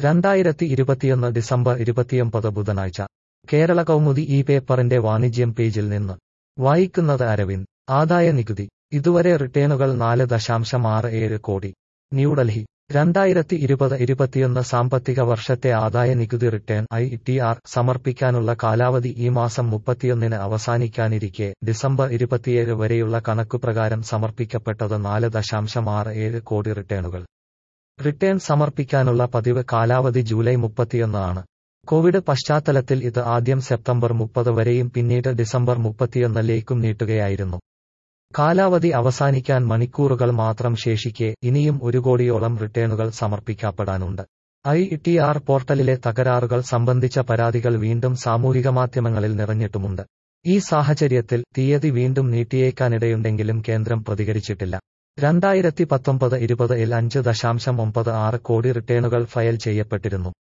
രണ്ടായിരത്തി ഇരുപത്തിയൊന്ന് ഡിസംബർ ഇരുപത്തിയൊമ്പത് ബുധനാഴ്ച കേരള കൗമുദി ഈ പേപ്പറിന്റെ വാണിജ്യം പേജിൽ നിന്ന് വായിക്കുന്നത് അരവിന്ദ് ആദായ നികുതി ഇതുവരെ റിട്ടേണുകൾ നാല് ദശാംശം ആറ് ഏഴ് കോടി ന്യൂഡൽഹി രണ്ടായിരത്തി ഇരുപത് ഇരുപത്തിയൊന്ന് സാമ്പത്തിക വർഷത്തെ ആദായ നികുതി റിട്ടേൺ ഐ ടി ആർ സമർപ്പിക്കാനുള്ള കാലാവധി ഈ മാസം മുപ്പത്തിയൊന്നിന് അവസാനിക്കാനിരിക്കെ ഡിസംബർ ഇരുപത്തിയേഴ് വരെയുള്ള കണക്കുപ്രകാരം സമർപ്പിക്കപ്പെട്ടത് നാല് ദശാംശം ആറ് ഏഴ് കോടി റിട്ടേണുകൾ റിട്ടേൺ സമർപ്പിക്കാനുള്ള പതിവ് കാലാവധി ജൂലൈ മുപ്പത്തിയൊന്ന് ആണ് കോവിഡ് പശ്ചാത്തലത്തിൽ ഇത് ആദ്യം സെപ്റ്റംബർ മുപ്പത് വരെയും പിന്നീട് ഡിസംബർ മുപ്പത്തിയൊന്നിലേക്കും നീട്ടുകയായിരുന്നു കാലാവധി അവസാനിക്കാൻ മണിക്കൂറുകൾ മാത്രം ശേഷിക്കെ ഇനിയും ഒരു കോടിയോളം റിട്ടേണുകൾ സമർപ്പിക്കപ്പെടാനുണ്ട് ഐ ടി ആർ പോർട്ടലിലെ തകരാറുകൾ സംബന്ധിച്ച പരാതികൾ വീണ്ടും സാമൂഹികമാധ്യമങ്ങളിൽ നിറഞ്ഞിട്ടുമുണ്ട് ഈ സാഹചര്യത്തിൽ തീയതി വീണ്ടും നീട്ടിയേക്കാനിടയുണ്ടെങ്കിലും കേന്ദ്രം പ്രതികരിച്ചിട്ടില്ല രണ്ടായിരത്തി പത്തൊമ്പത് ഇരുപതിൽ അഞ്ച് ദശാംശം ഒമ്പത് ആറ് കോടി റിട്ടേണുകൾ ഫയൽ ചെയ്യപ്പെട്ടിരുന്നു